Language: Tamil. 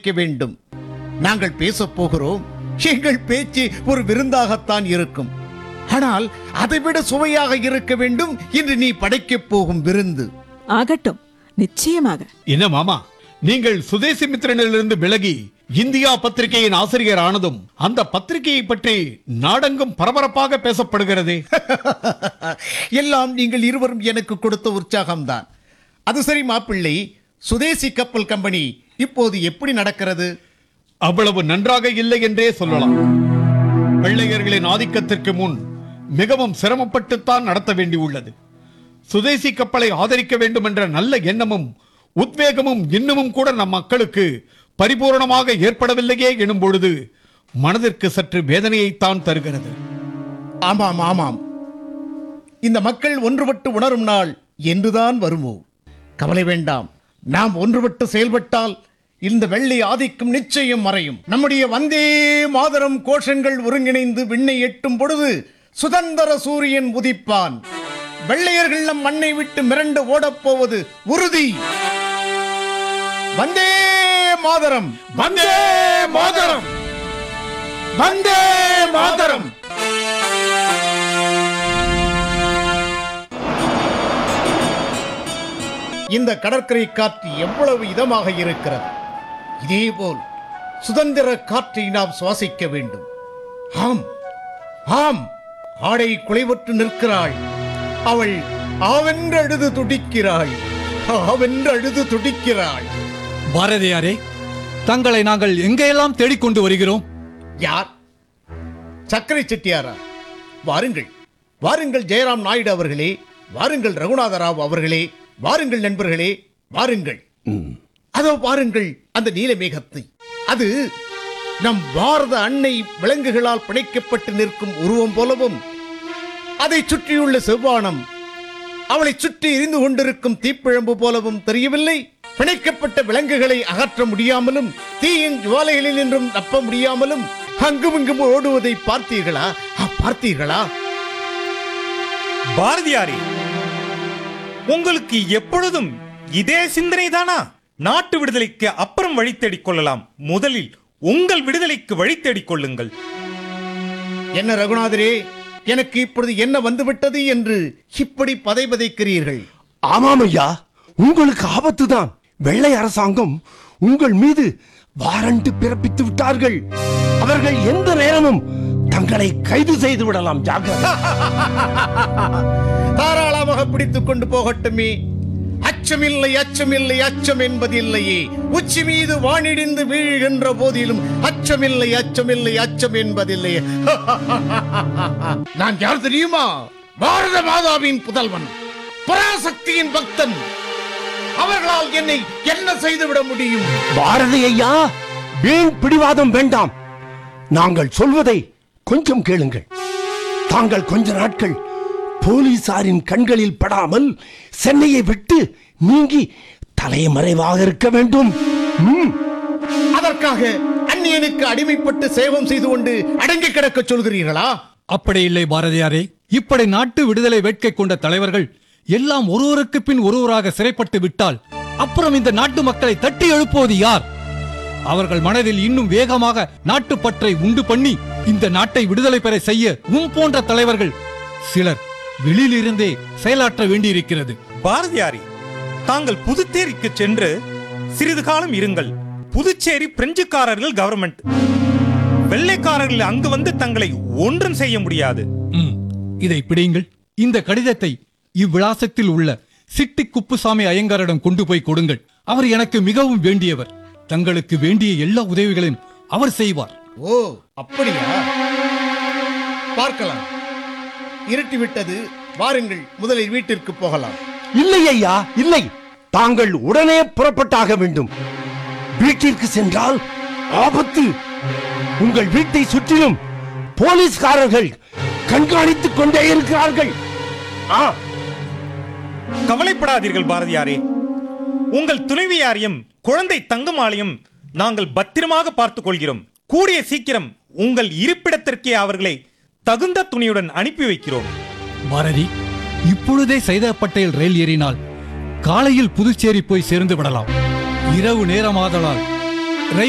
படைக்க வேண்டும் நாங்கள் பேசப் போகிறோம் எங்கள் பேச்சு ஒரு விருந்தாகத்தான் இருக்கும் ஆனால் அதைவிட சுவையாக இருக்க வேண்டும் இன்று நீ படைக்கப் போகும் விருந்து ஆகட்டும் நிச்சயமாக என்ன மாமா நீங்கள் சுதேசி மித்திரனிலிருந்து விலகி இந்தியா பத்திரிகையின் ஆசிரியர் ஆனதும் அந்த பத்திரிகையை பற்றி நாடெங்கும் பரபரப்பாக பேசப்படுகிறதே எல்லாம் நீங்கள் இருவரும் எனக்கு கொடுத்த உற்சாகம்தான் அது சரி மாப்பிள்ளை சுதேசி கப்பல் கம்பெனி இப்போது எப்படி நடக்கிறது அவ்வளவு நன்றாக இல்லை என்றே சொல்லலாம் வெள்ளையர்களின் ஆதிக்கத்திற்கு முன் மிகவும் சிரமப்பட்டுத்தான் நடத்த வேண்டியுள்ளது சுதேசி கப்பலை ஆதரிக்க வேண்டும் என்ற நல்ல எண்ணமும் உத்வேகமும் இன்னமும் கூட நம் மக்களுக்கு பரிபூரணமாக ஏற்படவில்லையே எனும் பொழுது மனதிற்கு சற்று வேதனையைத்தான் தருகிறது ஆமாம் ஆமாம் இந்த மக்கள் ஒன்றுபட்டு உணரும் நாள் என்றுதான் வருமோ கவலை வேண்டாம் நாம் ஒன்றுபட்டு செயல்பட்டால் இந்த வெள்ளை ஆதிக்கம் நிச்சயம் மறையும் நம்முடைய வந்தே மாதரம் கோஷங்கள் ஒருங்கிணைந்து விண்ணை எட்டும் பொழுது சுதந்திர சூரியன் உதிப்பான் வெள்ளையர்கள் நம் மண்ணை விட்டு மிரண்டு ஓடப்போவது உறுதி வந்தே மாதரம் வந்தே மாதரம் வந்தே மாதரம் இந்த கடற்கரை காற்று எவ்வளவு இதமாக இருக்கிறது இதேபோல் சுதந்திர காற்றை நாம் சுவாசிக்க வேண்டும் ஆம் ஆம் ஆடை குலைவற்று நிற்கிறாள் அவள் ஆவென்று அழுது துடிக்கிறாள் ஆவென்று அழுது துடிக்கிறாள் பாரதியாரே தங்களை நாங்கள் எங்கெல்லாம் தேடிக்கொண்டு வருகிறோம் யார் சக்கரை செட்டியாரா வாருங்கள் வாருங்கள் ஜெயராம் நாயுடு அவர்களே வாருங்கள் ரகுநாத ராவ் அவர்களே வாருங்கள் நண்பர்களே வாருங்கள் அதோ பாருங்கள் அந்த நீலமேகத்தை அது நம் பாரத அன்னை விலங்குகளால் பிணைக்கப்பட்டு நிற்கும் உருவம் போலவும் அதை சுற்றியுள்ள செவ்வானம் அவளை சுற்றி எரிந்து கொண்டிருக்கும் தீப்பிழம்பு போலவும் தெரியவில்லை பிணைக்கப்பட்ட விலங்குகளை அகற்ற முடியாமலும் தீயின் ஜுவாலைகளில் நின்றும் தப்ப முடியாமலும் அங்கும் இங்கும் ஓடுவதை பார்த்தீர்களா ஆ, பார்த்தீர்களா பாரதியாரே உங்களுக்கு எப்பொழுதும் இதே சிந்தனை தானா நாட்டு விடுதலைக்கு அப்புறம் வழி தேடிக் கொள்ளலாம் முதலில் உங்கள் விடுதலைக்கு வழி தேடிக் கொள்ளுங்கள் என்ன ரகுநாதரே எனக்கு இப்பொழுது என்ன வந்துவிட்டது என்று இப்படி பதை பதைக்கிறீர்கள் ஆமாம் ஐயா உங்களுக்கு ஆபத்துதான் வெள்ளை அரசாங்கம் உங்கள் மீது வாரண்ட் பிறப்பித்து விட்டார்கள் அவர்கள் எந்த நேரமும் தங்களை கைது செய்து விடலாம் ஜாக்கிரதை தாராளமாக பிடித்துக் கொண்டு போகட்டுமே அச்சமில்லை அச்சமில்லை அச்சம் என்பதில்லையே உச்சி மீது வானிடிந்து வீழ்கின்ற போதிலும் அச்சமில்லை அச்சமில்லை அச்சம் என்பதில்லையே நான் யார் தெரியுமா பாரத மாதாவின் புதல்வன் பராசக்தியின் பக்தன் அவர்களால் என்னை என்ன செய்துவிட முடியும் பாரதி ஐயா வீண் பிடிவாதம் வேண்டாம் நாங்கள் சொல்வதை கொஞ்சம் கேளுங்கள் தாங்கள் கொஞ்ச நாட்கள் போலீசாரின் கண்களில் படாமல் சென்னையை விட்டு நீங்கி தலைமறைவாக இருக்க வேண்டும் ம், அதற்காக அந்நியனுக்கு அடிமைப்பட்டு சேவம் செய்து கொண்டு அடங்கி கிடக்க சொல்கிறீர்களா அப்படி இல்லை பாரதியாரே இப்படி நாட்டு விடுதலை வேட்கை கொண்ட தலைவர்கள் எல்லாம் ஒருவருக்கு பின் ஒருவராக சிறைப்பட்டு விட்டால் அப்புறம் இந்த நாட்டு மக்களை தட்டி எழுப்புவது யார் அவர்கள் மனதில் இன்னும் வேகமாக நாட்டுப்பற்றை உண்டு பண்ணி இந்த நாட்டை விடுதலை பெற செய்ய உம் போன்ற தலைவர்கள் சிலர் வெளியிலிருந்தே செயலாற்ற வேண்டியிருக்கிறது பாரதியாரே தாங்கள் புதுச்சேரிக்கு சென்று சிறிது காலம் இருங்கள் புதுச்சேரி பிரெஞ்சுக்காரர்கள் கவர்மெண்ட் வெள்ளைக்காரர்கள் அங்கு வந்து தங்களை ஒன்றும் செய்ய முடியாது ம், இதை பிடியுங்கள் இந்த கடிதத்தை இவ்விலாசத்தில் உள்ள சிட்டி குப்புசாமி ஐயங்காரிடம் கொண்டு போய் கொடுங்கள் அவர் எனக்கு மிகவும் வேண்டியவர் தங்களுக்கு வேண்டிய எல்லா உதவிகளையும் அவர் செய்வார் ஓ அப்படியா பார்க்கலாம் இருட்டி விட்டது வாருங்கள் முதலில் வீட்டிற்கு போகலாம் இல்லை ஐயா இல்லை தாங்கள் உடனே புறப்பட்டாக வேண்டும் வீட்டிற்கு சென்றால் ஆபத்து உங்கள் வீட்டை சுற்றிலும் போலீஸ்காரர்கள் கண்காணித்துக் கொண்டே இருக்கிறார்கள் ஆ கவலைப்படாதீர்கள் பாரதியாரே உங்கள் துணைவியாரையும் குழந்தை தங்கமாலையும் நாங்கள் பத்திரமாக பார்த்துக் கொள்கிறோம் கூடிய சீக்கிரம் உங்கள் இருப்பிடத்திற்கே அவர்களை தகுந்த துணியுடன் அனுப்பி வைக்கிறோம் பாரதி இப்பொழுதே சைதா பட்டேல் ரயில் ஏறினால் காலையில் புதுச்சேரி போய் சேர்ந்து விடலாம் இரவு நேரமாதலால்